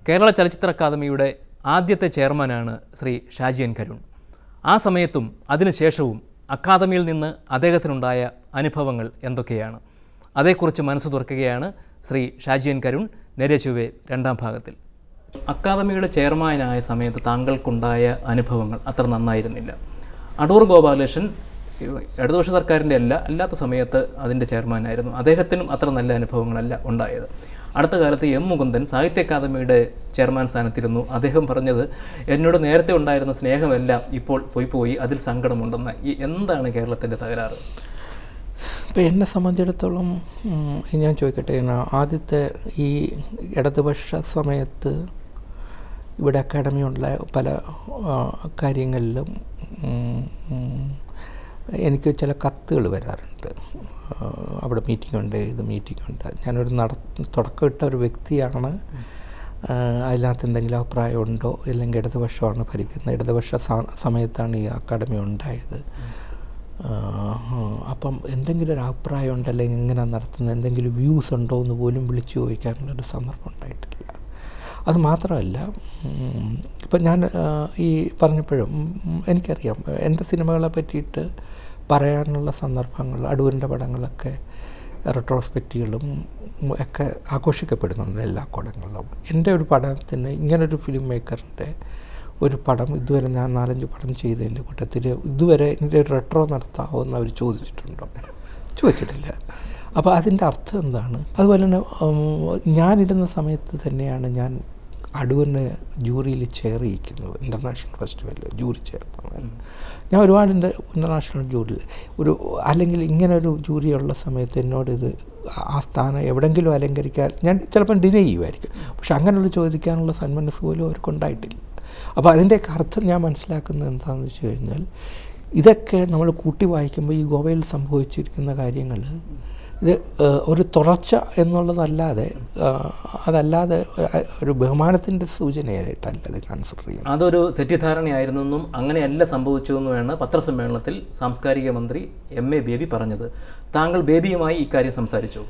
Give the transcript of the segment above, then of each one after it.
കേരള ചലച്ചിത്ര അക്കാദമിയുടെ ആദ്യത്തെ ചെയർമാനാണ് ശ്രീ ഷാജിയൻ കരുൺ ആ സമയത്തും അതിനുശേഷവും അക്കാദമിയിൽ നിന്ന് അദ്ദേഹത്തിനുണ്ടായ അനുഭവങ്ങൾ എന്തൊക്കെയാണ് അതേക്കുറിച്ച് മനസ്സ് തുറക്കുകയാണ് ശ്രീ ഷാജിയൻ കരുൺ നെരചുവെ രണ്ടാം ഭാഗത്തിൽ അക്കാദമിയുടെ ചെയർമാനായ സമയത്ത് താങ്കൾക്കുണ്ടായ അനുഭവങ്ങൾ അത്ര നന്നായിരുന്നില്ല അടൂർ ഗോപാലകൃഷ്ണൻ ഇടതുപക്ഷ സർക്കാരിൻ്റെ അല്ല അല്ലാത്ത സമയത്ത് അതിൻ്റെ ചെയർമാനായിരുന്നു അദ്ദേഹത്തിനും അത്ര നല്ല അനുഭവങ്ങളല്ല ഉണ്ടായത് അടുത്ത കാലത്ത് എം മുകുന്ദൻ സാഹിത്യ അക്കാദമിയുടെ ചെയർമാൻ സ്ഥാനത്തിരുന്നു അദ്ദേഹം പറഞ്ഞത് എന്നോട് നേരത്തെ ഉണ്ടായിരുന്ന സ്നേഹമെല്ലാം ഇപ്പോൾ പോയി പോയി അതിൽ സങ്കടമുണ്ടെന്ന് ഈ എന്താണ് കേരളത്തിൻ്റെ തകരാറ് ഇപ്പം എന്നെ സംബന്ധിച്ചിടത്തോളം ഉം, ഞാൻ ചോദിക്കട്ടെ എന്നാ, ആദ്യത്തെ ഈ ഇടതുപക്ഷ സമയത്ത് ഇവിടെ അക്കാഡമി ഉണ്ടായ പല ആ, കാര്യങ്ങളിലും ഉം, ഉം, എനിക്ക് ചില കത്തുകൾ വരാറുണ്ട് ആ, അവിടെ മീറ്റിംഗ് ഉണ്ട് ഇത് മീറ്റിംഗ് ഉണ്ട് ഞാനൊരു നട തുടക്കമിട്ട ഒരു വ്യക്തിയാണ് ആ, അതിനകത്ത് എന്തെങ്കിലും അഭിപ്രായമുണ്ടോ അല്ലെങ്കിൽ ഇടതുപക്ഷമാണ് ഭരിക്കുന്നത് ഇടതുപക്ഷ സ- സമയത്താണ് ഈ അക്കാഡമി ഉണ്ടായത് ആഹ് അപ്പം എന്തെങ്കിലും ഒരു അഭിപ്രായം ഉണ്ട് അല്ലെങ്കിൽ എങ്ങനെ നടത്തുന്നത് എന്തെങ്കിലും വ്യൂസ് ഉണ്ടോ എന്ന് പോലും വിളിച്ചു ചോദിക്കാനുള്ളൊരു സന്ദർഭം ഉണ്ടായിട്ടില്ല അത് മാത്രമല്ല ഉം, ഇപ്പം ഞാൻ ആഹ്, ഈ പറഞ്ഞപ്പോഴും ഉം, എനിക്കറിയാം എൻ്റെ സിനിമകളെ പറ്റിയിട്ട് പറയാനുള്ള സന്ദർഭങ്ങൾ അടൂരിൻ്റെ പടങ്ങളൊക്കെ റെട്രോസ്പെക്റ്റുകളും ഒക്കെ ആഘോഷിക്കപ്പെടുന്നുണ്ട് എല്ലാ കോടങ്ങളിലും എൻ്റെ ഒരു പടത്തിന് ഇങ്ങനൊരു ഫിലിം മേക്കറിൻ്റെ ഒരു പടം ഇതുവരെ ഞാൻ നാലഞ്ച് പടം ചെയ്തതിൻ്റെ കൂട്ടത്തിൽ ഇതുവരെ എൻ്റെ ഒരു റെട്രോ നടത്താമോ എന്ന് അവർ ചോദിച്ചിട്ടുണ്ടോ ചോദിച്ചിട്ടില്ല അപ്പോൾ അതിൻ്റെ അർത്ഥം എന്താണ് അതുപോലെ തന്നെ ഉം, ഞാനിരുന്ന സമയത്ത് തന്നെയാണ് ഞാൻ അടൂരിന് ജൂറിയിൽ ചെയർ ചെയ്യിക്കുന്നത് ഇൻ്റർനാഷണൽ ഫെസ്റ്റിവലിൽ ജൂറി ചെയർമാൻ ഞാൻ ഒരുപാട് ഇൻ്റർ ഇൻ്റർനാഷണൽ ജൂറിയിൽ ഒരു അല്ലെങ്കിൽ ഇങ്ങനെ ഒരു ജൂറി ഉള്ള സമയത്ത് എന്നോട് ഇത് ആ സ്ഥാനം എവിടെങ്കിലും അലങ്കരിക്കാൻ ഞാൻ ചിലപ്പം ഡിനൈ ചെയ്യുമായിരിക്കും പക്ഷെ അങ്ങനെയുള്ള ചോദിക്കാനുള്ള സന്മനസ് പോലും അവർക്കുണ്ടായിട്ടില്ല അപ്പോൾ അതിൻ്റെയൊക്കെ അർത്ഥം ഞാൻ മനസ്സിലാക്കുന്നത് എന്താണെന്ന് വെച്ച് കഴിഞ്ഞാൽ ഇതൊക്കെ നമ്മൾ കൂട്ടി വായിക്കുമ്പോൾ ഈ ഗോവയിൽ സംഭവിച്ചിരിക്കുന്ന കാര്യങ്ങൾ ഇത് ഏഹ്, ഒരു തുടർച്ച എന്നുള്ളതല്ലാതെ ഏഹ്, അതല്ലാതെ ഒരു- ഒരു ബഹുമാനത്തിൻ്റെ സൂചനയായിട്ടല്ല ഇത് കൺസിഡർ ചെയ്യുന്നത് അതൊരു തെറ്റിദ്ധാരണയായിരുന്നെന്നും അങ്ങനെയല്ല സംഭവിച്ചുവെന്നുമാണ് പത്രസമ്മേളനത്തിൽ സാംസ്കാരിക മന്ത്രി എം എ ബേബി പറഞ്ഞത് താങ്കൾ ബേബിയുമായി ഇക്കാര്യം സംസാരിച്ചു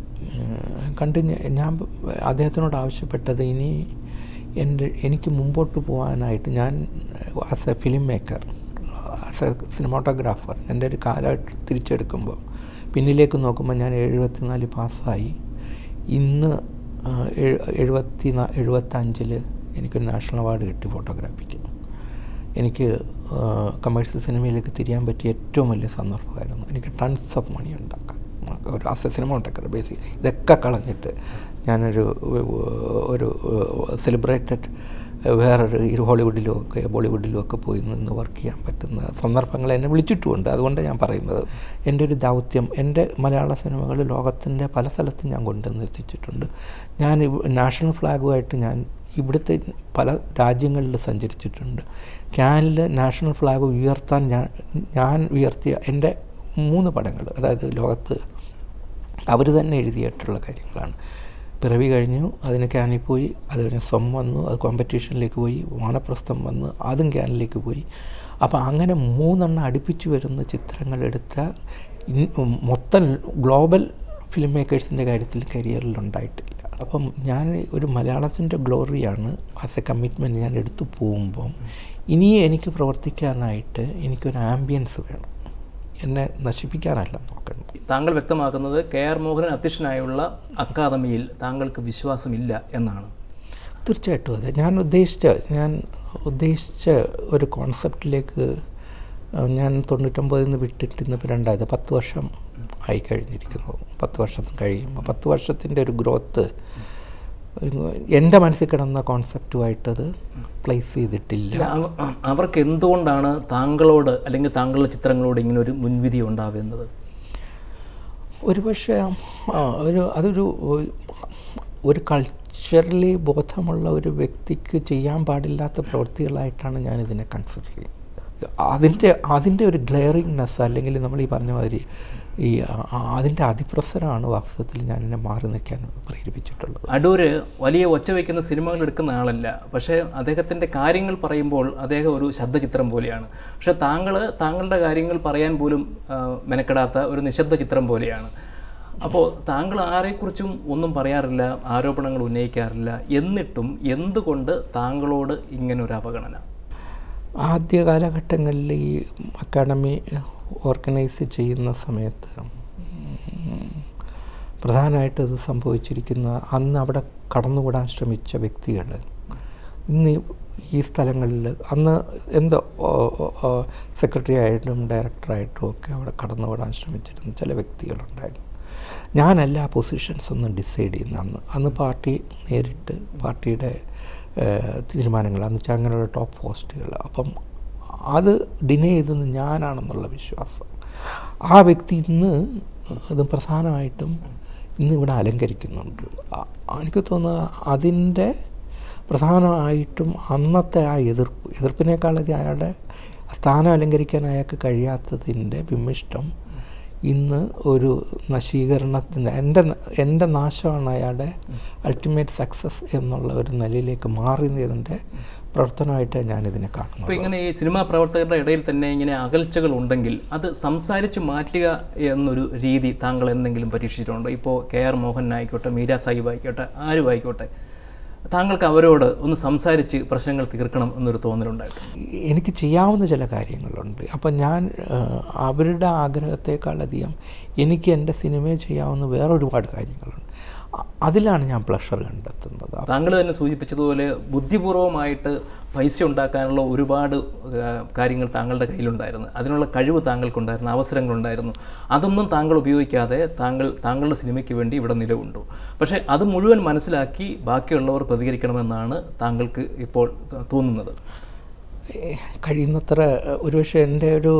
ഏഹ് കണ്ട് ഞ- ഞാൻ അദ്ദേഹത്തിനോട് ആവശ്യപ്പെട്ടത് ഇനി എൻ്റെ എനിക്ക് മുമ്പോട്ട് പോകാനായിട്ട് ഞാൻ as a film maker as a cinematographer എൻ്റെ ഒരു കാലഘട്ടം തിരിച്ചെടുക്കുമ്പോൾ പിന്നിലേക്ക് നോക്കുമ്പോൾ ഞാൻ എഴുപത്തിനാല് പാസ്സായി ഇന്ന് ആ, എഴു- എഴുപത്തി നാ എഴുപത്തഞ്ചിൽ എനിക്കൊരു നാഷണൽ അവാർഡ് കിട്ടി ഫോട്ടോഗ്രാഫിക്ക് എനിക്ക് കമേഴ്ഷ്യൽ സിനിമയിലേക്ക് തിരിയാൻ പറ്റിയ ഏറ്റവും വലിയ സന്ദർഭമായിരുന്നു എനിക്ക് ടൺസ് ഓഫ് മണി ഉണ്ടാക്കാം ഒരു ആസ് എ സിനിമ ഉണ്ടാക്കർ ബേസിക് ഇതൊക്കെ കളഞ്ഞിട്ട് ഞാനൊരു ഒരു സെലിബ്രേറ്റഡ് വേറൊരു ഈ ഹോളിവുഡിലും ഒക്കെ ബോളിവുഡിലും ഒക്കെ പോയി നിന്ന് വർക്ക് ചെയ്യാൻ പറ്റുന്ന സന്ദർഭങ്ങൾ എന്നെ വിളിച്ചിട്ടുമുണ്ട് അതുകൊണ്ട് ഞാൻ പറയുന്നത് എൻ്റെ ഒരു ദൗത്യം എൻ്റെ മലയാള സിനിമകൾ ലോകത്തിൻ്റെ പല സ്ഥലത്തും ഞാൻ കൊണ്ടുവന്ന് എത്തിച്ചിട്ടുണ്ട് ഞാൻ ഇവ- നാഷണൽ ഫ്ലാഗുമായിട്ട് ഞാൻ ഇവിടുത്തെ പല രാജ്യങ്ങളിൽ സഞ്ചരിച്ചിട്ടുണ്ട് ക്യാനിൽ നാഷണൽ ഫ്ലാഗ് ഉയർത്താൻ ഞാൻ ഞാൻ ഉയർത്തിയ എൻ്റെ മൂന്ന് പടങ്ങൾ അതായത് ലോകത്ത് അവർ തന്നെ എഴുതിയിട്ടുള്ള കാര്യങ്ങളാണ് പിറവി കഴിഞ്ഞു അതിന് ക്യാനിൽ പോയി അത് കഴിഞ്ഞ് സ്വം വന്നു അത് കോമ്പറ്റീഷനിലേക്ക് പോയി വാനപ്രസ്ഥം വന്ന് അതും ക്യാനിലേക്ക് പോയി അപ്പോൾ അങ്ങനെ മൂന്നെണ്ണം അടുപ്പിച്ച് വരുന്ന ചിത്രങ്ങൾ എടുത്ത ഇൻ- മൊത്തം ഗ്ലോബൽ ഫിലിം മേക്കേഴ്സിൻ്റെ കാര്യത്തിൽ കരിയറിൽ ഉണ്ടായിട്ടില്ല അപ്പം ഞാൻ ഒരു മലയാളത്തിൻ്റെ ഗ്ലോറിയാണ് ആസ് എ കമ്മിറ്റ്മെൻറ്റ് ഞാൻ എടുത്തു പോകുമ്പം ഇനി എനിക്ക് പ്രവർത്തിക്കാനായിട്ട് എനിക്കൊരു ആംബിയൻസ് വേണം എന്നെ നശിപ്പിക്കാനല്ല നോക്കേണ്ടത് താങ്കൾ വ്യക്തമാക്കുന്നത് കെ ആർ മോഹനൻ അധ്യക്ഷനായുള്ള അക്കാദമിയിൽ താങ്കൾക്ക് വിശ്വാസമില്ല എന്നാണ് തീർച്ചയായിട്ടും അതെ ഞാൻ ഉദ്ദേശിച്ച ഞാൻ ഉദ്ദേശിച്ച ഒരു കോൺസെപ്റ്റിലേക്ക് അഹ് ഞാൻ തൊണ്ണൂറ്റൊമ്പതിൽ നിന്ന് വിട്ടിട്ട് ഇന്നിപ്പോൾ രണ്ടായത് പത്ത് വർഷം ആയി കഴിഞ്ഞിരിക്കുന്നു പത്ത് വർഷം കഴിയുമ്പോൾ പത്ത് വർഷത്തിൻ്റെ ഒരു ഗ്രോത്ത് എൻ്റെ മനസ്സിൽ കിടന്ന കോൺസെപ്റ്റുമായിട്ടത് പ്ലേസ് ചെയ്തിട്ടില്ല ഇല്ല, അവ- അവർക്ക് എന്തുകൊണ്ടാണ് താങ്കളോട് അല്ലെങ്കിൽ താങ്കളുടെ ചിത്രങ്ങളോട് ഇങ്ങനെ ഒരു മുൻവിധി ഉണ്ടാവുന്നത് ഒരു പക്ഷേ ആ, ഒരു അതൊരു ഒരു കൾച്ചറലി ബോധമുള്ള ഒരു വ്യക്തിക്ക് ചെയ്യാൻ പാടില്ലാത്ത പ്രവൃത്തികളായിട്ടാണ് ഞാനിതിനെ കൺസിഡർ ചെയ്യുന്നത് അതിൻ്റെ അതിൻ്റെ ഒരു ഗ്ലെയറിങ്നെസ് അല്ലെങ്കിൽ നമ്മൾ ഈ പറഞ്ഞ മാതിരി ഈ ആ- അതിൻ്റെ അതിപ്രസരമാണ് വാസ്തവത്തിൽ ഞാൻ എന്നെ മാറി നിൽക്കാൻ പ്രേരിപ്പിച്ചിട്ടുള്ളത് അടൂര് വലിയ ഒച്ച വയ്ക്കുന്ന സിനിമകൾ എടുക്കുന്ന ആളല്ല പക്ഷേ അദ്ദേഹത്തിൻ്റെ കാര്യങ്ങൾ പറയുമ്പോൾ അദ്ദേഹം ഒരു ശബ്ദചിത്രം പോലെയാണ് പക്ഷേ താങ്കൾ താങ്കളുടെ കാര്യങ്ങൾ പറയാൻ പോലും ആ, മെനക്കെടാത്ത ഒരു നിശബ്ദ ചിത്രം പോലെയാണ് അപ്പോൾ താങ്കൾ ആരെക്കുറിച്ചും ഒന്നും പറയാറില്ല ആരോപണങ്ങൾ ഉന്നയിക്കാറില്ല എന്നിട്ടും എന്തുകൊണ്ട് താങ്കളോട് ഇങ്ങനെ ഒരു അവഗണന ആദ്യ കാലഘട്ടങ്ങളിൽ ഈ അക്കാഡമി ഓർഗനൈസ് ചെയ്യുന്ന സമയത്ത് ഉം, പ്രധാനമായിട്ടും ഇത് സംഭവിച്ചിരിക്കുന്ന അന്ന് അവിടെ കടന്നുകൂടാൻ ശ്രമിച്ച വ്യക്തികൾ ഇന്ന് ഈ- ഈ സ്ഥലങ്ങളിൽ അന്ന് എന്തോ സെക്രട്ടറി ആയിട്ടും ഡയറക്ടറായിട്ടും ഒക്കെ അവിടെ കടന്നുകൂടാൻ ശ്രമിച്ചിരുന്ന ചില വ്യക്തികളുണ്ടായിരുന്നു ഞാനല്ല ആ പൊസിഷൻസ് ഒന്നും ഡിസൈഡ് ചെയ്യുന്ന അന്ന് അന്ന് പാർട്ടി നേരിട്ട് പാർട്ടിയുടെ ഏഹ്, തീരുമാനങ്ങൾ എന്ന് വെച്ചാൽ അങ്ങനെയുള്ള ടോപ്പ് പോസ്റ്റുകൾ അപ്പം അത് ഡിനേ ചെയ്തത് ഞാനാണെന്നുള്ള വിശ്വാസം ആ വ്യക്തി ഇന്ന് അത് പ്രധാനമായിട്ടും ഇന്ന് ഇവിടെ അലങ്കരിക്കുന്നുണ്ട് ആ- എനിക്ക് തോന്നുന്നത് അതിൻ്റെ പ്രധാനമായിട്ടും അന്നത്തെ ആ എതിർപ്പ് എതിർപ്പിനേക്കാളധികം അയാളുടെ സ്ഥാനം അലങ്കരിക്കാൻ അയാൾക്ക് കഴിയാത്തതിൻ്റെ വിമിഷ്ടം ഇന്ന് ഒരു നശീകരണത്തിൻ്റെ എൻ്റെ ന- എൻ്റെ നാശമാണ് അയാളുടെ അൾട്ടിമേറ്റ് സക്സസ് എന്നുള്ള ഒരു നിലയിലേക്ക് മാറിയതിൻ്റെ പ്രവർത്തനമായിട്ട് ഞാനിതിനെ കാണുന്നു അപ്പോൾ ഇങ്ങനെ ഈ സിനിമാ പ്രവർത്തകരുടെ ഇടയിൽ തന്നെ ഇങ്ങനെ അകൽച്ചകൾ ഉണ്ടെങ്കിൽ അത് സംസാരിച്ച് മാറ്റുക എന്നൊരു രീതി താങ്കൾ എന്തെങ്കിലും പരീക്ഷിച്ചിട്ടുണ്ടോ ഇപ്പോൾ കെ ആർ മോഹൻ ആയിക്കോട്ടെ മീര സാഹിബ് ആയിക്കോട്ടെ ആരും ആയിക്കോട്ടെ താങ്കൾക്ക് അവരോട് ഒന്ന് സംസാരിച്ച് പ്രശ്നങ്ങൾ തീർക്കണം എന്നൊരു തോന്നലുണ്ടായിട്ടുണ്ട് എനിക്ക് ചെയ്യാവുന്ന ചില കാര്യങ്ങളുണ്ട് അപ്പം ഞാൻ ആ, അവരുടെ ആഗ്രഹത്തെക്കാളധികം എനിക്ക് എൻ്റെ സിനിമയിൽ ചെയ്യാവുന്ന വേറെ ഒരുപാട് കാര്യങ്ങളുണ്ട് അ- അതിലാണ് ഞാൻ പ്ലഷർ കണ്ടെത്തുന്നത് താങ്കൾ തന്നെ സൂചിപ്പിച്ചതുപോലെ ബുദ്ധിപൂർവമായിട്ട് പൈസ ഉണ്ടാക്കാനുള്ള ഒരുപാട് ആ, കാര്യങ്ങൾ താങ്കളുടെ കയ്യിലുണ്ടായിരുന്നു അതിനുള്ള കഴിവ് താങ്കൾക്കുണ്ടായിരുന്നു അവസരങ്ങളുണ്ടായിരുന്നു അതൊന്നും താങ്കൾ ഉപയോഗിക്കാതെ താങ്കൾ താങ്കളുടെ സിനിമയ്ക്ക് വേണ്ടി ഇവിടെ നിലവുണ്ടു പക്ഷേ അത് മുഴുവൻ മനസ്സിലാക്കി ബാക്കിയുള്ളവർ പ്രതികരിക്കണമെന്നാണ് താങ്കൾക്ക് ഇപ്പോൾ ത- തോന്നുന്നത് ഏഹ് കഴിയുന്നത്ര ഒരുപക്ഷെ എൻ്റെ ഒരു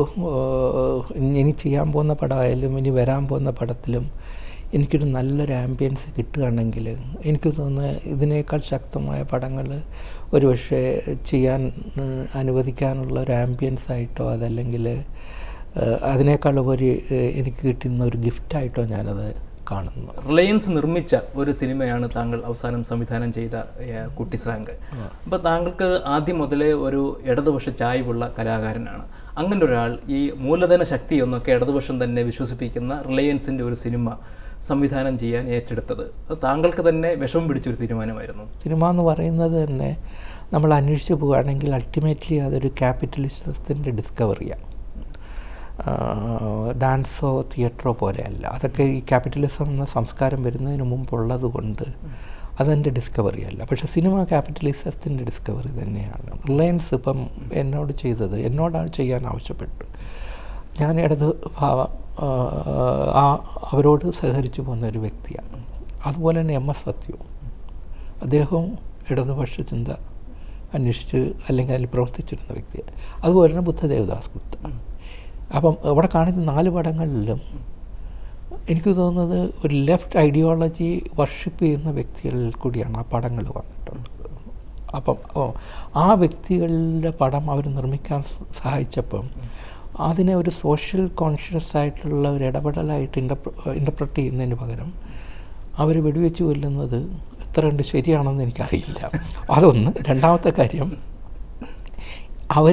ഏഹ്, ഇനി ചെയ്യാൻ പോകുന്ന പടമായാലും ഇനി വരാൻ പോകുന്ന പടത്തിലും എനിക്കൊരു നല്ലൊരു ആംബിയൻസ് കിട്ടുകയാണെങ്കിൽ എനിക്ക് തോന്നുന്നത് ഇതിനേക്കാൾ ശക്തമായ പടങ്ങൾ ഒരുപക്ഷെ ചെയ്യാൻ ഉം, അനുവദിക്കാനുള്ള ഒരു ആംബിയൻസ് ആയിട്ടോ അതല്ലെങ്കിൽ ഏഹ്, അതിനേക്കാൾ ഉപരി ഏഹ്, എനിക്ക് കിട്ടുന്ന ഒരു ഗിഫ്റ്റായിട്ടോ ഞാനത് കാണുന്നു റിലയൻസ് നിർമ്മിച്ച ഒരു സിനിമയാണ് താങ്കൾ അവസാനം സംവിധാനം ചെയ്ത ഏഹ്, കുട്ടിസ്രാങ്ക് അപ്പോൾ താങ്കൾക്ക് ആദ്യം മുതലേ ഒരു ഇടതുപക്ഷ ചായ്വുള്ള കലാകാരനാണ് അങ്ങനെ ഒരാൾ ഈ മൂലധന ശക്തി എന്നൊക്കെ ഇടതുപക്ഷം തന്നെ വിശ്വസിപ്പിക്കുന്ന റിലയൻസിൻ്റെ ഒരു സിനിമ സംവിധാനം ചെയ്യാൻ ഏറ്റെടുത്തത് അത് താങ്കൾക്ക് തന്നെ വിഷമം പിടിച്ചൊരു തീരുമാനമായിരുന്നു സിനിമ എന്ന് പറയുന്നത് തന്നെ നമ്മൾ അന്വേഷിച്ച് പോവുകയാണെങ്കിൽ അൾട്ടിമേറ്റ്ലി അതൊരു ക്യാപിറ്റലിസത്തിൻ്റെ ഡിസ്കവറിയാണ് ഡാൻസോ തിയേറ്ററോ പോലെയല്ല അതൊക്കെ ഈ ക്യാപിറ്റലിസം എന്ന സംസ്കാരം വരുന്നതിന് മുമ്പുള്ളത് കൊണ്ട് അതെൻ്റെ ഡിസ്കവറി അല്ല പക്ഷേ സിനിമ ക്യാപിറ്റലിസത്തിൻ്റെ ഡിസ്കവറി തന്നെയാണ് റിലയൻസ് ഇപ്പം എന്നോട് ചെയ്തത് എന്നോടാണ് ചെയ്യാൻ ആവശ്യപ്പെട്ടു ഞാൻ ഇടത് ഭാവ ആ, ആ അവരോട് സഹകരിച്ചു പോകുന്ന ഒരു വ്യക്തിയാണ് അതുപോലെ തന്നെ എം എസ് സത്യവും അദ്ദേഹവും ഇടതുപക്ഷ ചിന്ത അന്വേഷിച്ച് അല്ലെങ്കിൽ അതിൽ പ്രവർത്തിച്ചിരുന്ന വ്യക്തിയാണ് അതുപോലെ തന്നെ ബുദ്ധദേവദാസ് ഗുപ്ത അപ്പം അവിടെ കാണിക്കുന്ന നാല് പടങ്ങളിലും എനിക്ക് തോന്നുന്നത് ഒരു ലെഫ്റ്റ് ഐഡിയോളജി വർഷിപ്പ് ചെയ്യുന്ന വ്യക്തികളിൽ കൂടിയാണ് ആ പടങ്ങൾ വന്നിട്ടുള്ളത് അപ്പം ഓ, ആ വ്യക്തികളുടെ പടം അവർ നിർമ്മിക്കാൻ സഹായിച്ചപ്പം അതിനെ ഒരു സോഷ്യൽ കോൺഷ്യസ് ആയിട്ടുള്ള ഒരു ഇടപെടലായിട്ട് ഇൻ്റർപ്ര ഇൻ്റർപ്രറ്റ് ചെയ്യുന്നതിന് പകരം അവർ വെടിവെച്ച് കൊല്ലുന്നത് എത്ര കണ്ട് ശരിയാണെന്ന് എനിക്കറിയില്ല അതൊന്ന് രണ്ടാമത്തെ കാര്യം അവർ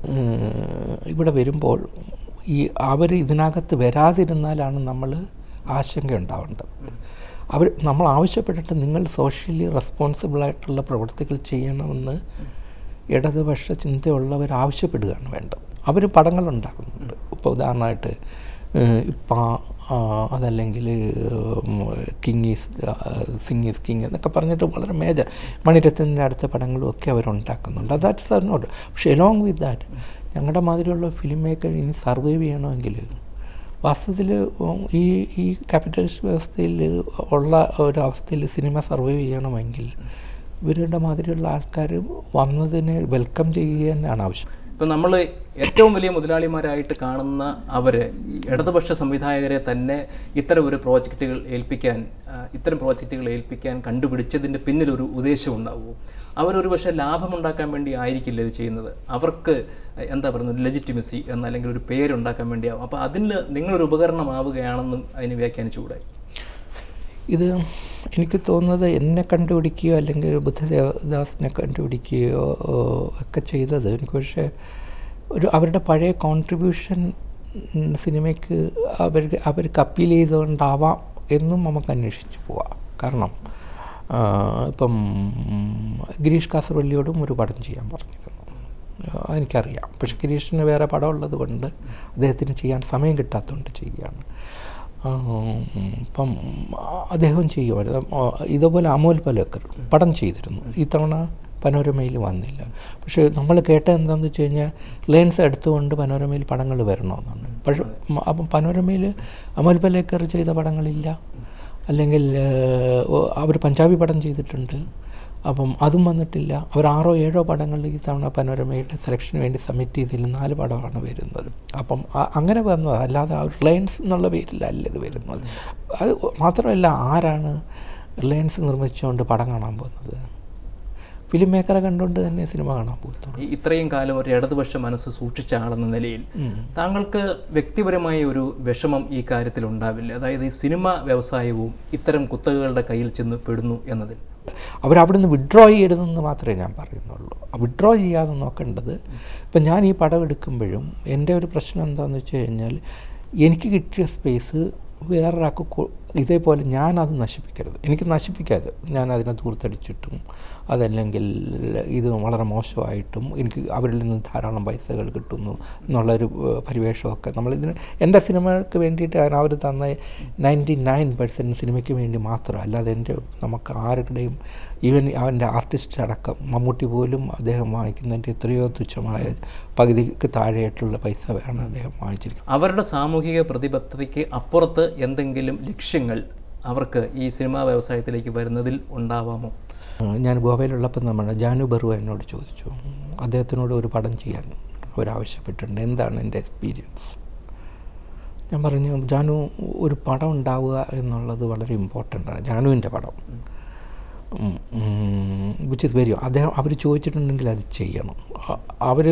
ഇവിടെ വരുമ്പോൾ ഈ അവർ ഇതിനകത്ത് വരാതിരുന്നാലാണ് നമ്മൾ ആശങ്ക ഉണ്ടാവേണ്ടത് അവർ നമ്മൾ ആവശ്യപ്പെട്ടിട്ട് നിങ്ങൾ സോഷ്യലി റെസ്പോൺസിബിളായിട്ടുള്ള പ്രവൃത്തികൾ ചെയ്യണമെന്ന് ഇടതുപക്ഷ ചിന്തയുള്ളവർ ആവശ്യപ്പെടുകയാണ് വേണ്ടത് അവർ പടങ്ങൾ ഉണ്ടാക്കുന്നുണ്ട് ഇപ്പോൾ ഉദാഹരണമായിട്ട് ഇപ്പം അതല്ലെങ്കിൽ king is Singh is king എന്നൊക്കെ പറഞ്ഞിട്ട് വളരെ മേജർ മണിരത്നത്തിൻ്റെ അടുത്ത പടങ്ങളും ഒക്കെ അവരുണ്ടാക്കുന്നുണ്ട് ദാറ്റ്സ് ആർ നോട്ട് പക്ഷേ എലോങ് വിത്ത് ദാറ്റ് ഞങ്ങളുടെ മാതിരിയുള്ള ഫിലിം മേക്കർ ഇനി സർവൈവ് ചെയ്യണമെങ്കിൽ വാസ്തവത്തിൽ ഈ ഈ ക്യാപിറ്റലിസ്റ്റ് വ്യവസ്ഥയിൽ ഉള്ള ഒരവസ്ഥയിൽ സിനിമ സർവൈവ് ചെയ്യണമെങ്കിൽ ഇവരുടെ മാതിരിയുള്ള ആൾക്കാർ വന്നതിനെ വെൽക്കം ചെയ്യുക തന്നെയാണ് ആവശ്യം ഇപ്പം നമ്മൾ ഏറ്റവും വലിയ മുതലാളിമാരായിട്ട് കാണുന്ന അവർ ഇടതുപക്ഷ സംവിധായകരെ തന്നെ ഇത്തരം ഒരു പ്രോജക്റ്റുകൾ ഏൽപ്പിക്കാൻ ആ, ഇത്തരം പ്രോജക്റ്റുകൾ ഏൽപ്പിക്കാൻ കണ്ടുപിടിച്ചതിൻ്റെ പിന്നിലൊരു ഉദ്ദേശം ഉണ്ടാവുമോ അവരൊരു പക്ഷേ ലാഭമുണ്ടാക്കാൻ വേണ്ടി ആയിരിക്കില്ല ഇത് ചെയ്യുന്നത് അവർക്ക് എന്താ പറയുന്നത് ലെജിറ്റിമസി എന്ന അല്ലെങ്കിൽ ഒരു പേരുണ്ടാക്കാൻ വേണ്ടിയാവും അപ്പോൾ അതിന് നിങ്ങളൊരു ഉപകരണമാവുകയാണെന്നും അതിന് വ്യാഖ്യാനിച്ചുകൂടെ ഇത് എനിക്ക് തോന്നുന്നത് എന്നെ കണ്ടുപിടിക്കുകയോ അല്ലെങ്കിൽ ബുദ്ധദേവദാസിനെ കണ്ടുപിടിക്കുകയോ ഓ, ഒക്കെ ചെയ്തത് എനിക്ക് പക്ഷേ ഒരു അവരുടെ പഴയ കോൺട്രിബ്യൂഷൻ സിനിമയ്ക്ക് അവർക്ക് അവർക്ക് അപ്പീൽ ചെയ്തുകൊണ്ടാവാം എന്നും നമുക്ക് അന്വേഷിച്ച് പോവാം കാരണം ആ, ഇപ്പം ഗിരീഷ് കാസർവള്ളിയോടും ഒരു പടം ചെയ്യാൻ പറഞ്ഞിരുന്നു ആ, എനിക്കറിയാം പക്ഷെ ഗിരീഷിന് വേറെ പടം ഉള്ളത് കൊണ്ട് അദ്ദേഹത്തിന് ചെയ്യാൻ സമയം കിട്ടാത്തതുകൊണ്ട് ചെയ്യുകയാണ് ആ, ഇപ്പം അദ്ദേഹം ചെയ്യുമായിരുന്നു ആ, ഇതുപോലെ അമോൽ പലേക്കർ പടം ചെയ്തിരുന്നു ഇത്തവണ പനോരമയിൽ വന്നില്ല പക്ഷേ നമ്മൾ കേട്ടത് എന്താണെന്ന് വെച്ച് കഴിഞ്ഞാൽ ലെൻസ് എടുത്തുകൊണ്ട് പനോരമയിൽ പടങ്ങൾ വരണമെന്നാണ് പക്ഷെ മ- അപ്പം പനോരമയിൽ അമൽ പലേക്കർ ചെയ്ത പടങ്ങളില്ല അല്ലെങ്കിൽ അവർ പഞ്ചാബി പടം ചെയ്തിട്ടുണ്ട് അപ്പം അതും വന്നിട്ടില്ല അവർ ആറോ ഏഴോ പടങ്ങൾ ഈ തവണ പനോരമയുടെ സെലക്ഷന് വേണ്ടി സബ്മിറ്റ് ചെയ്തതിൽ നാല് പടമാണ് വരുന്നത് അപ്പം അ- അങ്ങനെ വന്നത് അല്ലാതെ ആ റിലയൻസ് എന്നുള്ള പേരിലല്ല ഇത് വരുന്നത് അത് മാത്രമല്ല ആരാണ് റിലയൻസ് നിർമ്മിച്ചുകൊണ്ട് പടം കാണാൻ പോകുന്നത് ഫിലിം മേക്കറെ കണ്ടുകൊണ്ട് തന്നെ സിനിമ കാണാൻ പോകത്തുള്ളൂ ഈ ഇത്രയും കാലം ഒരു ഇടതുപക്ഷ മനസ്സ് സൂക്ഷിച്ച ആളെന്ന നിലയിൽ താങ്കൾക്ക് വ്യക്തിപരമായ ഒരു വിഷമം ഈ കാര്യത്തിൽ ഉണ്ടാവില്ല അതായത് ഈ സിനിമ വ്യവസായവും ഇത്തരം കുത്തകകളുടെ കയ്യിൽ ചെന്ന് പെടുന്നു എന്നതിൽ അവരവിടുന്ന് വിഡ്രോ ചെയ്യരുതെന്ന് മാത്രമേ ഞാൻ പറയുന്നുള്ളൂ വിഡ്രോ ചെയ്യാതെ നോക്കേണ്ടത് ഇപ്പം ഞാൻ ഈ പടം എടുക്കുമ്പോഴും എൻ്റെ ഒരു പ്രശ്നം എന്താണെന്ന് വെച്ച് കഴിഞ്ഞാൽ എനിക്ക് കിട്ടിയ സ്പേസ് വേറൊരാൾക്ക് കൊ- ഇതേപോലെ ഞാനത് നശിപ്പിക്കരുത് എനിക്ക് നശിപ്പിക്കാതെ ഞാൻ അതിനെ ദൂർത്തടിച്ചിട്ടും അതല്ലെങ്കിൽ ഇത് വളരെ മോശമായിട്ടും എനിക്ക് അവരിൽ നിന്ന് ധാരാളം പൈസകൾ കിട്ടുന്നു എന്നുള്ളൊരു ഏഹ്, പരിവേഷമൊക്കെ നമ്മളിതിന് എൻ്റെ സിനിമകൾക്ക് വേണ്ടിയിട്ട് ഞാൻ അവർ തന്ന നയൻറ്റി നയൻ പെർസെൻറ്റ് സിനിമയ്ക്ക് വേണ്ടി മാത്രം അല്ലാതെ എൻ്റെ നമുക്ക് ആരുടെയും ഈവൻ അവൻ്റെ ആർട്ടിസ്റ്റ് അടക്കം മമ്മൂട്ടി പോലും അദ്ദേഹം വാങ്ങിക്കുന്നതിൻ്റെ എത്രയോ തുച്ഛമായ പകുതിക്ക് താഴെയായിട്ടുള്ള പൈസ വേണം അദ്ദേഹം വാങ്ങിച്ചിരിക്കുന്നത് അവരുടെ സാമൂഹിക പ്രതിബദ്ധതയ്ക്ക് അപ്പുറത്ത് എന്തെങ്കിലും ലക്ഷ്യങ്ങൾ അവർക്ക് ഈ സിനിമാ വ്യവസായത്തിലേക്ക് വരുന്നതിൽ ഉണ്ടാവാമോ ഞാൻ ഗോവയിലുള്ളപ്പോൾ നമ്മൾ ജാനു ബറുവ എന്നോട് ചോദിച്ചു അദ്ദേഹത്തിനോട് ഒരു പടം ചെയ്യാൻ അവരാവശ്യപ്പെട്ടിട്ടുണ്ട് എന്താണ് എൻ്റെ എക്സ്പീരിയൻസ് ഞാൻ പറഞ്ഞു ജാനു ഒരു പടം ഉണ്ടാവുക എന്നുള്ളത് വളരെ ഇമ്പോർട്ടൻ്റ് ആണ് ജാനുവിൻ്റെ പടം വിച്ച് ഇസ് വെരി അദ്ദേഹം അവർ ചോദിച്ചിട്ടുണ്ടെങ്കിൽ അത് ചെയ്യണം അവർ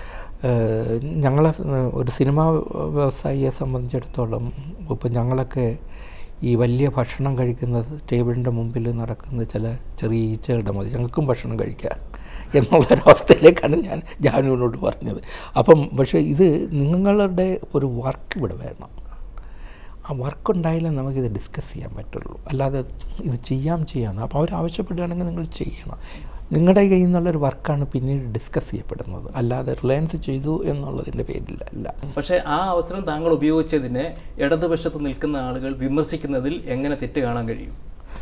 ഞങ്ങളെ ഒരു സിനിമാ വ്യവസായിയെ സംബന്ധിച്ചിടത്തോളം ഇപ്പം ഞങ്ങളൊക്കെ ഈ വലിയ ഭക്ഷണം കഴിക്കുന്നത് ടേബിളിൻ്റെ മുമ്പിൽ നടക്കുന്ന ചില ചെറിയ ഈച്ചകളുടെ മതി ഞങ്ങൾക്കും ഭക്ഷണം കഴിക്കാം എന്നുള്ളൊരവസ്ഥയിലേക്കാണ് ഞാൻ ജാനുവിനോട് പറഞ്ഞത് അപ്പം പക്ഷേ ഇത് നിങ്ങളുടെ ഒരു വർക്ക് ഇവിടെ വേണം ആ വർക്ക് ഉണ്ടായാലേ നമുക്കിത് ഡിസ്കസ് ചെയ്യാൻ പറ്റുള്ളൂ അല്ലാതെ ഇത് ചെയ്യാം ചെയ്യാം അപ്പോൾ അവർ ആവശ്യപ്പെടുകയാണെങ്കിൽ നിങ്ങൾ ചെയ്യണം നിങ്ങളുടെ കയ്യിൽ നിന്നുള്ളൊരു വർക്കാണ് പിന്നീട് ഡിസ്കസ് ചെയ്യപ്പെടുന്നത് അല്ലാതെ റിലയൻസ് ചെയ്തു എന്നുള്ളതിൻ്റെ പേരിലല്ല പക്ഷേ ആ അവസരം താങ്കൾ ഉപയോഗിച്ചതിനെ ഇടതുപക്ഷത്ത് നിൽക്കുന്ന ആളുകൾ വിമർശിക്കുന്നതിൽ എങ്ങനെ തെറ്റ് കാണാൻ കഴിയും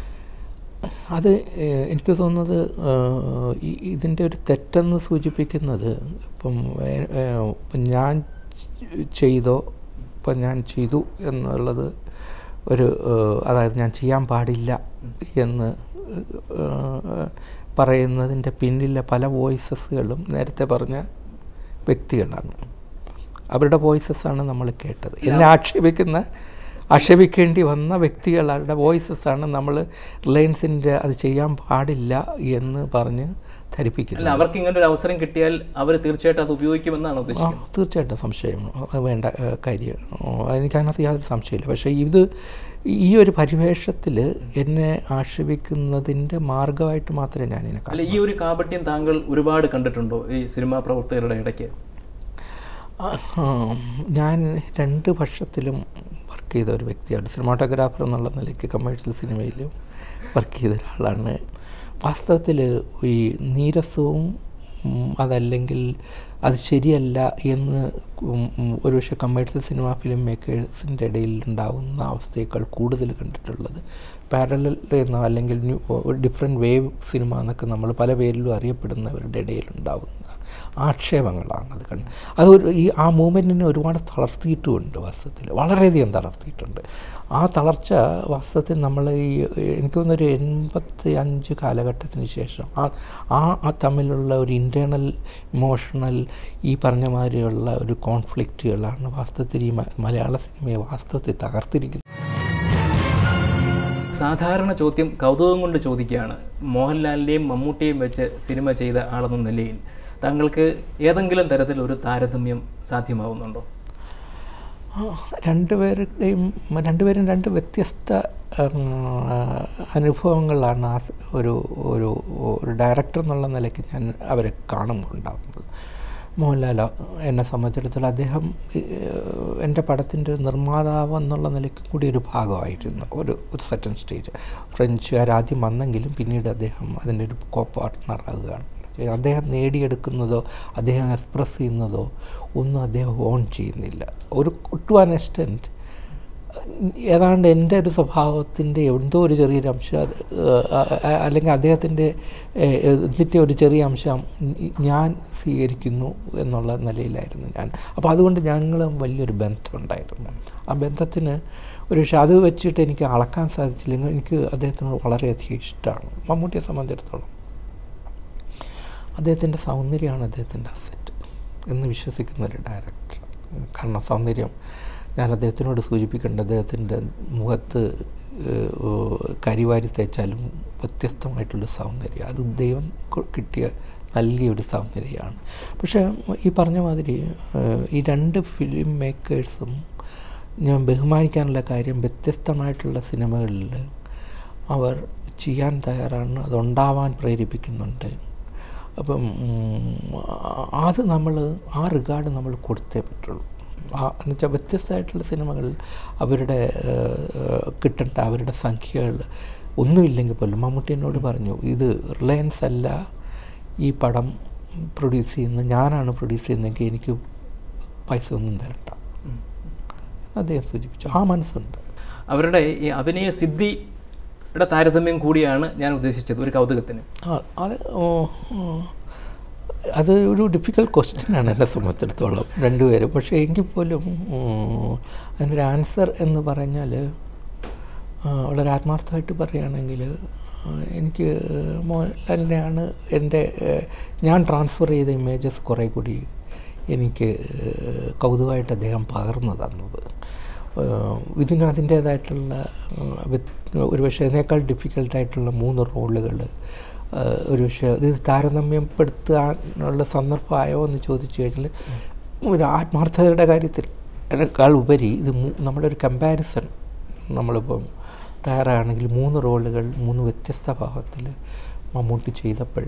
അത് ഏഹ്, എനിക്ക് തോന്നുന്നത് ഏഹ്, ഈ- ഇതിൻ്റെ ഒരു തെറ്റെന്ന് സൂചിപ്പിക്കുന്നത് ഇപ്പം ഏഹ്, ഏഹ്, ഇപ്പം ഞാൻ ചെയ്തോ ഇപ്പം ഞാൻ ചെയ്തു എന്നുള്ളത് ഒരു ഏഹ്, അതായത് ഞാൻ ചെയ്യാൻ പാടില്ല എന്ന് ഏഹ്, പറയുന്നതിൻ്റെ പിന്നിലെ പല വോയിസസുകളും നേരത്തെ പറഞ്ഞ വ്യക്തികളാണ് അവരുടെ വോയിസസാണ് നമ്മൾ കേട്ടത് എന്നെ ആക്ഷേപിക്കുന്ന ആക്ഷേപിക്കേണ്ടി വന്ന വ്യക്തികളുടെ വോയിസസാണ് നമ്മൾ റിലയൻസിൻ്റെ അത് ചെയ്യാൻ പാടില്ല എന്ന് പറഞ്ഞ് ധരിപ്പിക്കുന്നത് അല്ല അവർക്ക് ഇങ്ങനെ ഒരു അവസരം കിട്ടിയാൽ അവർ തീർച്ചയായിട്ടും അത് ഉപയോഗിക്കുമെന്നാണ് ആ ഉദ്ദേശിക്കുന്നത് തീർച്ചയായിട്ടും സംശയം അത് വേണ്ട ഏഹ്, കാര്യം ഓ, എനിക്കതിനകത്ത് യാതൊരു സംശയമില്ല പക്ഷേ ഇത് ഈ ഒരു പരിവേഷത്തിൽ എന്നെ ആക്ഷേപിക്കുന്നതിൻ്റെ മാർഗമായിട്ട് മാത്രമേ ഞാനിതിനെ കാണൂ അല്ല ഈ ഒരു കാപട്യം താങ്കൾ ഒരുപാട് കണ്ടിട്ടുണ്ടോ ഈ സിനിമാ പ്രവർത്തകരുടെ ഇടയ്ക്ക് ആ, ഞാൻ രണ്ട് പക്ഷത്തിലും വർക്ക് ചെയ്ത ഒരു വ്യക്തിയാണ് സിനിമാട്ടോഗ്രാഫർ എന്നുള്ള നിലയ്ക്ക് കമേഴ്ഷ്യൽ സിനിമയിലും വർക്ക് ചെയ്ത ഒരാളാണ് വാസ്തവത്തിൽ ഈ നീരസവും ഉം, അതല്ലെങ്കിൽ അത് ശരിയല്ല എന്ന് ഉം, ഉം, ഒരുപക്ഷെ കമേഴ്ഷ്യൽ സിനിമ ഫിലിം മേക്കേഴ്സിൻ്റെ ഇടയിൽ ഉണ്ടാകുന്ന അവസ്ഥയേക്കാൾ കൂടുതൽ കണ്ടിട്ടുള്ളത് പാരലൽ എന്നോ അല്ലെങ്കിൽ ന്യൂ ഡിഫറെൻറ്റ് വേവ് സിനിമ എന്നൊക്കെ നമ്മൾ പല പേരിലും അറിയപ്പെടുന്നവരുടെ ഇടയിലുണ്ടാകുന്ന ആക്ഷേപങ്ങളാണ് അത് കണ്ട് അതൊരു ഈ ആ മൂവ്മെൻറ്റിനെ ഒരുപാട് തളർത്തിയിട്ടുമുണ്ട് വാസ്തവത്തിൽ വളരെയധികം തളർത്തിയിട്ടുണ്ട് ആ തളർച്ച വാസ്തവത്തിൽ നമ്മൾ ഈ എനിക്ക് തോന്നുന്നൊരു എൺപത്തി അഞ്ച് കാലഘട്ടത്തിന് ശേഷം ആ ആ ആ തമ്മിലുള്ള ഒരു ഇൻറ്റേർണൽ ഇമോഷണൽ ഈ പറഞ്ഞ മാതിരിയുള്ള ഒരു കോൺഫ്ലിക്റ്റുകളാണ് വാസ്തവത്തിൽ ഈ മ- മലയാള സിനിമയെ വാസ്തവത്തിൽ തകർത്തിരിക്കുന്നത് സാധാരണ ചോദ്യം കൗതുകം കൊണ്ട് ചോദിക്കുകയാണ് മോഹൻലാലിൻ്റെയും മമ്മൂട്ടിയെയും വെച്ച് സിനിമ ചെയ്ത ആളെന്ന നിലയിൽ താങ്കൾക്ക് ഏതെങ്കിലും തരത്തിൽ ഒരു താരതമ്യം സാധ്യമാവുന്നുണ്ടോ ആ, രണ്ടുപേരുടെയും രണ്ടുപേരും രണ്ട് വ്യത്യസ്ത ഉം, അനുഭവങ്ങളാണ് ആ സ് ഒരു ഒരു ഒരു ഡയറക്ടർ എന്നുള്ള നിലയ്ക്ക് ഞാൻ അവരെ കാണുമ്പോൾ ഉണ്ടാകുന്നത് മോഹൻലാൽ എന്നെ സംബന്ധിച്ചിടത്തോളം അദ്ദേഹം ഏഹ്, എൻ്റെ പടത്തിൻ്റെ ഒരു നിർമ്മാതാവ് എന്നുള്ള നിലയ്ക്ക് കൂടി ഒരു ഭാഗമായിരുന്നു ഒരു ഒരു സെക്കൻഡ് സ്റ്റേജ് ഫ്രഞ്ചുകാർ ആദ്യം വന്നെങ്കിലും പിന്നീട് അദ്ദേഹം അതിൻ്റെ ഒരു കോ പാർട്ട്ണറാകുകയാണ് അദ്ദേഹം നേടിയെടുക്കുന്നതോ അദ്ദേഹം എക്സ്പ്രസ് ചെയ്യുന്നതോ ഒന്നും അദ്ദേഹം ഓൺ ചെയ്യുന്നില്ല ഒരു ടു ആൻ എക്സ്റ്റെൻറ്റ് ഏതാണ്ട് എൻ്റെ ഒരു സ്വഭാവത്തിൻ്റെ എന്തോ ഒരു ചെറിയൊരു അംശം അത് ഏഹ്, അ- അല്ലെങ്കിൽ അദ്ദേഹത്തിൻ്റെ ഇതിൻ്റെ ഒരു ചെറിയ അംശം ഞാൻ സ്വീകരിക്കുന്നു എന്നുള്ള നിലയിലായിരുന്നു ഞാൻ അപ്പോൾ അതുകൊണ്ട് ഞങ്ങൾ വലിയൊരു ബന്ധമുണ്ടായിരുന്നു ആ ബന്ധത്തിന് ഒരു പക്ഷേ അത് വെച്ചിട്ട് എനിക്ക് അളക്കാൻ സാധിച്ചില്ലെങ്കിൽ എനിക്ക് അദ്ദേഹത്തിനോട് വളരെയധികം ഇഷ്ടമാണ് മമ്മൂട്ടിയെ സംബന്ധിച്ചിടത്തോളം അദ്ദേഹത്തിൻ്റെ സൗന്ദര്യമാണ് അദ്ദേഹത്തിൻ്റെ അസറ്റ് എന്ന് വിശ്വസിക്കുന്ന ഒരു ഡയറക്ടർ കാരണം സൗന്ദര്യം ഞാൻ അദ്ദേഹത്തിനോട് സൂചിപ്പിക്കേണ്ട അദ്ദേഹത്തിൻ്റെ മുഖത്ത് ഏഹ്, കരിവാരി തേച്ചാലും വ്യത്യസ്തമായിട്ടുള്ള സൗന്ദര്യം അത് ദൈവം കൊ- കിട്ടിയ വലിയൊരു സൗന്ദര്യമാണ് പക്ഷേ ഈ പറഞ്ഞ മാതിരി ഏഹ്, ഈ രണ്ട് ഫിലിം മേക്കേഴ്സും ഞാൻ ബഹുമാനിക്കാനുള്ള കാര്യം വ്യത്യസ്തമായിട്ടുള്ള സിനിമകളിൽ അവർ ചെയ്യാൻ തയ്യാറാണ് അതുണ്ടാവാൻ പ്രേരിപ്പിക്കുന്നുണ്ട് അപ്പം ഉം, അത് നമ്മൾ ആ റിഗാർഡ് നമ്മൾ കൊടുത്തേ പറ്റുള്ളൂ ആ എന്നുവെച്ചാൽ വ്യത്യസ്തമായിട്ടുള്ള സിനിമകളിൽ അവരുടെ ഏഹ്, കിട്ടേണ്ട അവരുടെ സംഖ്യകൾ ഒന്നുമില്ലെങ്കിൽ പോലും മമ്മൂട്ടി എന്നോട് പറഞ്ഞു ഇത് റിലയൻസ് അല്ല ഈ പടം പ്രൊഡ്യൂസ് ചെയ്യുന്ന ഞാനാണ് പ്രൊഡ്യൂസ് ചെയ്യുന്നതെങ്കിൽ എനിക്ക് പൈസ ഒന്നും തരണ്ട അദ്ദേഹം സൂചിപ്പിച്ചു ആ മനസ്സുണ്ട് അവരുടെ ഈ അഭിനയ സിദ്ധിയുടെ താരതമ്യം കൂടിയാണ് ഞാൻ ഉദ്ദേശിച്ചത് ഒരു കൗതുകത്തിന് ആ അത് ഓ, ഓ, അത് ഒരു ഡിഫിക്കൽട്ട് ക്വസ്റ്റ്യനാണ് എന്നെ സംബന്ധിച്ചിടത്തോളം രണ്ടുപേരും പക്ഷേ എങ്കിൽ പോലും ഉം, അതിനൊരു ആൻസർ എന്ന് പറഞ്ഞാൽ ആ, വളരെ ആത്മാർത്ഥമായിട്ട് പറയുകയാണെങ്കിൽ ആ, എനിക്ക് മോഹൻലാലിനെയാണ് എൻ്റെ ഏഹ്, ഞാൻ ട്രാൻസ്ഫർ ചെയ്ത ഇമേജസ് കുറേ കൂടി എനിക്ക് ഏഹ്, കൗതുകമായിട്ട് അദ്ദേഹം പകർന്നു തന്നത് ഏഹ്, ഇതിന് അതിൻ്റേതായിട്ടുള്ള ഒരു പക്ഷേ അതിനേക്കാൾ ഡിഫിക്കൽട്ടായിട്ടുള്ള മൂന്ന് റോളുകൾ ഒരു പക്ഷേ ഇത് താരതമ്യപ്പെടുത്താനുള്ള സന്ദർഭമായോ എന്ന് ചോദിച്ചു കഴിഞ്ഞാൽ ഒരു ആത്മാർത്ഥതയുടെ കാര്യത്തിൽ അതിനേക്കാൾ ഉപരി ഇത് മൂ- നമ്മുടെ ഒരു കമ്പാരിസൺ നമ്മളിപ്പം തയ്യാറാണെങ്കിൽ മൂന്ന് റോളുകൾ മൂന്ന് വ്യത്യസ്ത ഭാവത്തിൽ മമ്മൂട്ടി ചെയ്തപ്പോൾ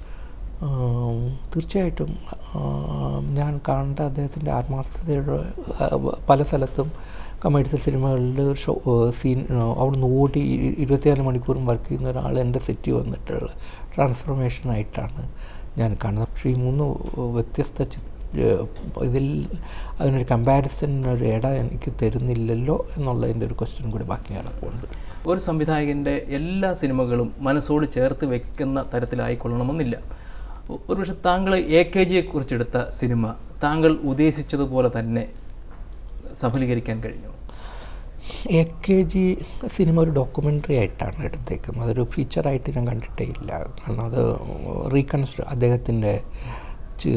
ആം, തീർച്ചയായിട്ടും ആം, ഞാൻ കണ്ട അദ്ദേഹത്തിൻ്റെ ആത്മാർത്ഥതയുടെ ആ, പല സ്ഥലത്തും കമേഴ്സ്യൽ സിനിമകളിൽ ഷോ സീൻ അവിടുന്ന് ഓടി ഇ- ഇരുപത്തിനാല് മണിക്കൂറും വർക്ക് ചെയ്യുന്ന ഒരാൾ എൻ്റെ സെറ്റ് വന്നിട്ടുള്ള ട്രാൻസ്ഫോർമേഷനായിട്ടാണ് ഞാൻ കാണുന്നത് പക്ഷേ ഈ മൂന്ന് വ്യത്യസ്ത ചി- ഏഹ് ഇതിൽ അതിനൊരു കമ്പാരിസൺ ഒരു ഇട എനിക്ക് തരുന്നില്ലല്ലോ എന്നുള്ളതിൻ്റെ ഒരു ക്വസ്റ്റ്യൻ കൂടി ബാക്കി കിടപ്പുണ്ട് ഒരു സംവിധായകൻ്റെ എല്ലാ സിനിമകളും മനസ്സോട് ചേർത്ത് വെക്കുന്ന തരത്തിലായിക്കൊള്ളണമെന്നില്ല ഒ- ഒരുപക്ഷെ താങ്കൾ എ കെ ജിയെ കുറിച്ചെടുത്ത സിനിമ താങ്കൾ ഉദ്ദേശിച്ചതുപോലെ തന്നെ സഫലീകരിക്കാൻ കഴിഞ്ഞു എ കെ ജി സിനിമ ഒരു ഡോക്യുമെൻ്ററി ആയിട്ടാണ് എടുത്തേക്കുന്നത് അതൊരു ഫീച്ചറായിട്ട് ഞാൻ കണ്ടിട്ടേ ഇല്ല കാരണം അത് റീകൺസ്ട്ര അദ്ദേഹത്തിൻ്റെ ച്-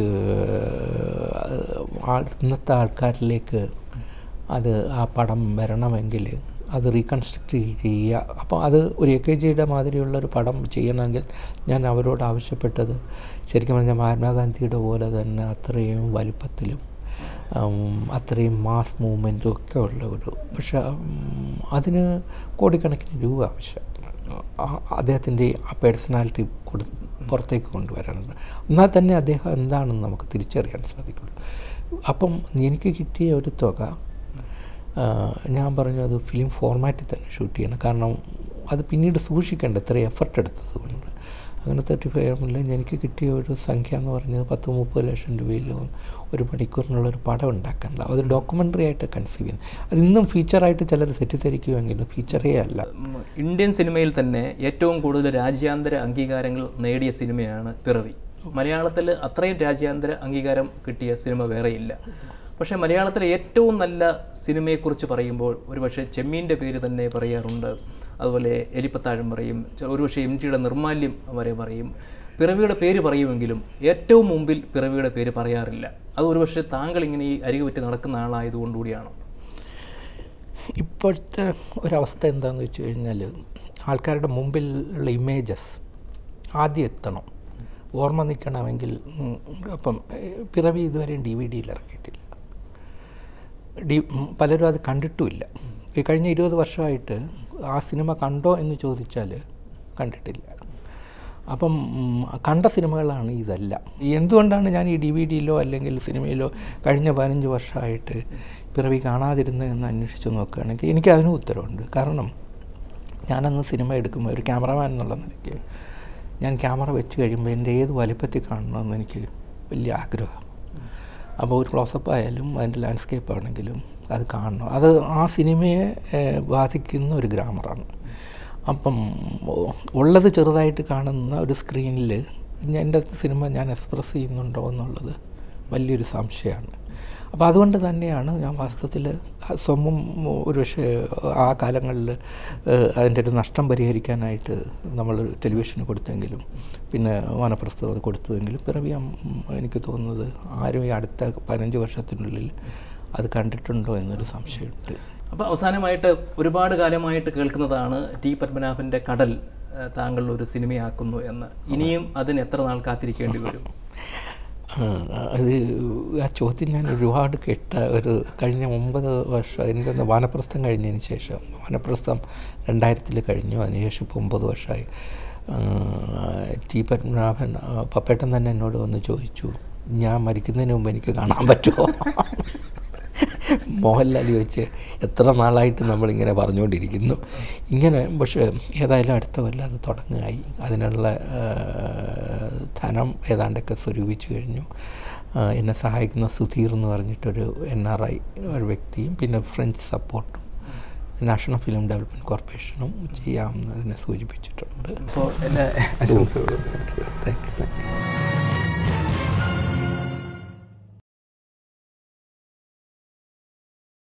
ആൾ ഇന്നത്തെ ആൾക്കാരിലേക്ക് അത് ആ പടം വരണമെങ്കിൽ അത് റീകൺസ്ട്രക്റ്റ് ചെയ്യുക അപ്പോൾ അത് ഒരു എ കെ ജിയുടെ മാതിരിയുള്ള ഒരു പടം ചെയ്യണമെങ്കിൽ ഞാൻ അവരോട് ആവശ്യപ്പെട്ടത് ശരിക്കും പറഞ്ഞാൽ മഹാത്മാഗാന്ധിയുടെ പോലെ തന്നെ അത്രയും വലിപ്പത്തിലും ഉം, അത്രയും മാസ് മൂവ്മെൻറ്റും ഒക്കെ ഉള്ള ഒരു പക്ഷെ ഉം, അതിന് കോടിക്കണക്കിന് രൂപ ആവശ്യം അദ്ദേഹത്തിൻ്റെ ആ പേഴ്സണാലിറ്റി കൊടു പുറത്തേക്ക് കൊണ്ടുവരാനുണ്ട് എന്നാൽ തന്നെ അദ്ദേഹം എന്താണെന്ന് നമുക്ക് തിരിച്ചറിയാൻ സാധിക്കുള്ളൂ അപ്പം എനിക്ക് കിട്ടിയ ഒരു തുക ആ, ഞാൻ പറഞ്ഞു അത് ഫിലിം ഫോർമാറ്റിൽ തന്നെ ഷൂട്ട് ചെയ്യണം കാരണം അത് പിന്നീട് സൂക്ഷിക്കേണ്ട ഇത്ര എഫർട്ട് എടുത്തത് കൊണ്ട് അങ്ങനെ തേർട്ടി ഫൈവ് എനിക്ക് കിട്ടിയ ഒരു സംഖ്യ എന്ന് പറഞ്ഞത് പത്ത് മുപ്പത് ലക്ഷം രൂപയിൽ ഒരു മണിക്കൂറിനുള്ള ഒരു പടം ഉണ്ടാക്കാനുള്ള അത് ഡോക്യുമെൻ്ററി ആയിട്ട് കൺസീവ് ചെയ്യുന്നത് അത് ഇന്നും ഫീച്ചറായിട്ട് ചിലർ തെറ്റിദ്ധരിക്കുമെങ്കിലും ഫീച്ചറേ അല്ല ഉം, ഇന്ത്യൻ സിനിമയിൽ തന്നെ ഏറ്റവും കൂടുതൽ രാജ്യാന്തര അംഗീകാരങ്ങൾ നേടിയ സിനിമയാണ് പിറവി മലയാളത്തിൽ അത്രയും രാജ്യാന്തര അംഗീകാരം കിട്ടിയ സിനിമ വേറെയില്ല പക്ഷേ മലയാളത്തിലെ ഏറ്റവും നല്ല സിനിമയെക്കുറിച്ച് പറയുമ്പോൾ ഒരുപക്ഷെ ചെമ്മീൻ്റെ പേര് തന്നെ പറയാറുണ്ട് അതുപോലെ എലിപ്പത്താഴം പറയും ചെ- ഒരുപക്ഷെ എം ജിയുടെ നിർമാല്യം വരെ പറയും പിറവിയുടെ പേര് പറയുമെങ്കിലും ഏറ്റവും മുമ്പിൽ പിറവിയുടെ പേര് പറയാറില്ല അത് ഒരുപക്ഷെ താങ്കൾ ഇങ്ങനെ ഈ അരികു പറ്റി നടക്കുന്ന ആളായതുകൊണ്ടുകൂടിയാണോ ഇപ്പോഴത്തെ ഒരവസ്ഥ എന്താണെന്ന് വെച്ച് കഴിഞ്ഞാൽ ആൾക്കാരുടെ മുമ്പിലുള്ള ഇമേജസ് ആദ്യം എത്തണം ഓർമ്മ നിൽക്കണമെങ്കിൽ ഉം, അപ്പം ഏഹ്, പിറവി ഇതുവരെയും ഡി വി ഡിയിൽ ഇറക്കിയിട്ടില്ല ഡി ഉം, പലരും അത് കണ്ടിട്ടുമില്ല ഈ കഴിഞ്ഞ ഇരുപത് വർഷമായിട്ട് ആ സിനിമ കണ്ടോ എന്ന് ചോദിച്ചാൽ കണ്ടിട്ടില്ല അപ്പം ഉം, കണ്ട സിനിമകളാണ് ഇതെല്ലാം എന്തുകൊണ്ടാണ് ഞാൻ ഈ ഡി വി ഡിയിലോ അല്ലെങ്കിൽ സിനിമയിലോ കഴിഞ്ഞ പതിനഞ്ച് വർഷമായിട്ട് പിറവി കാണാതിരുന്നതെന്ന് അന്വേഷിച്ച് നോക്കുകയാണെങ്കിൽ എനിക്ക് അതിനും ഉത്തരവുണ്ട് കാരണം ഞാനന്ന് സിനിമ എടുക്കുമ്പോൾ ഒരു ക്യാമറമാൻ എന്നുള്ള നിലയ്ക്ക് ഞാൻ ക്യാമറ വെച്ച് കഴിയുമ്പോൾ എൻ്റെ ഏത് വലിപ്പത്തിൽ കാണണമെന്ന് എനിക്ക് വലിയ ആഗ്രഹമാണ് അപ്പോൾ ഒരു ക്ലോസപ്പ് ആയാലും അതിൻ്റെ ലാൻഡ്സ്കേപ്പ് ആണെങ്കിലും അത് കാണണം അത് ആ സിനിമയെ ഏഹ്, ബാധിക്കുന്ന ഒരു ഗ്രാമറാണ് അപ്പം ഓ- ഉള്ളത് ചെറുതായിട്ട് കാണുന്ന ഒരു സ്ക്രീനിൽ എൻ്റെ സിനിമ ഞാൻ എക്സ്പ്രസ് ചെയ്യുന്നുണ്ടോ എന്നുള്ളത് വലിയൊരു സംശയമാണ് അപ്പോൾ അതുകൊണ്ട് തന്നെയാണ് ഞാൻ വാസ്തവത്തിൽ സ്വന്തം ഒരു പക്ഷേ ആ കാലങ്ങളിൽ അതിൻ്റെ ഒരു നഷ്ടം പരിഹരിക്കാനായിട്ട് നമ്മൾ ടെലിവിഷന് കൊടുത്തെങ്കിലും പിന്നെ വാനപ്രസ്ഥം അത് കൊടുത്തുവെങ്കിലും പിറവി ഉം, എനിക്ക് തോന്നുന്നത് ആരും ഈ അടുത്ത പതിനഞ്ച് വർഷത്തിനുള്ളിൽ അത് കണ്ടിട്ടുണ്ടോ എന്നൊരു സംശയമുണ്ട് അപ്പോൾ അവസാനമായിട്ട് ഒരുപാട് കാലമായിട്ട് കേൾക്കുന്നതാണ് ടി പത്മനാഭൻ്റെ കടൽ ഏഹ്, താങ്കൾ ഒരു സിനിമയാക്കുന്നു എന്ന് ഇനിയും അതിന് എത്ര നാൾ കാത്തിരിക്കേണ്ടി വരും ആ, അത് ആ ചോദ്യം ഞാൻ ഒരുപാട് കേട്ട ഒരു കഴിഞ്ഞ ഒമ്പത് വർഷം എനിക്കൊന്ന് വാനപ്രസ്ഥം കഴിഞ്ഞതിന് ശേഷം വാനപ്രസ്ഥം രണ്ടായിരത്തിൽ കഴിഞ്ഞു അതിനുശേഷം ഇപ്പോൾ ഒമ്പത് വർഷമായി ആ, ടി പത്മനാഭൻ ആ, പപ്പേട്ടൻ തന്നെ എന്നോട് വന്ന് ചോദിച്ചു ഞാൻ മരിക്കുന്നതിന് മുമ്പ് എനിക്ക് കാണാൻ പറ്റുമോ മോഹൻലാൽ ചോദിച്ച് എത്ര നാളായിട്ട് നമ്മളിങ്ങനെ പറഞ്ഞുകൊണ്ടിരിക്കുന്നു ഇങ്ങനെ പക്ഷേ ഏതായാലും അടുത്ത കൊല്ലം അത് തുടങ്ങുകയായി അതിനുള്ള ആ, ധനം ഏതാണ്ടൊക്കെ സ്വരൂപിച്ചു കഴിഞ്ഞു ആ, എന്നെ സഹായിക്കുന്ന സുധീർ എന്ന് പറഞ്ഞിട്ടൊരു എൻ ആർ ഐ ഒരു വ്യക്തിയും പിന്നെ ഫ്രഞ്ച് സപ്പോർട്ടും നാഷണൽ ഫിലിം ഡെവലപ്മെൻറ്റ് കോർപ്പറേഷനും ചെയ്യാമെന്നതിനെ സൂചിപ്പിച്ചിട്ടുണ്ട് അപ്പോൾ എല്ലാ ആശംസകൾ താങ്ക് യു താങ്ക് യു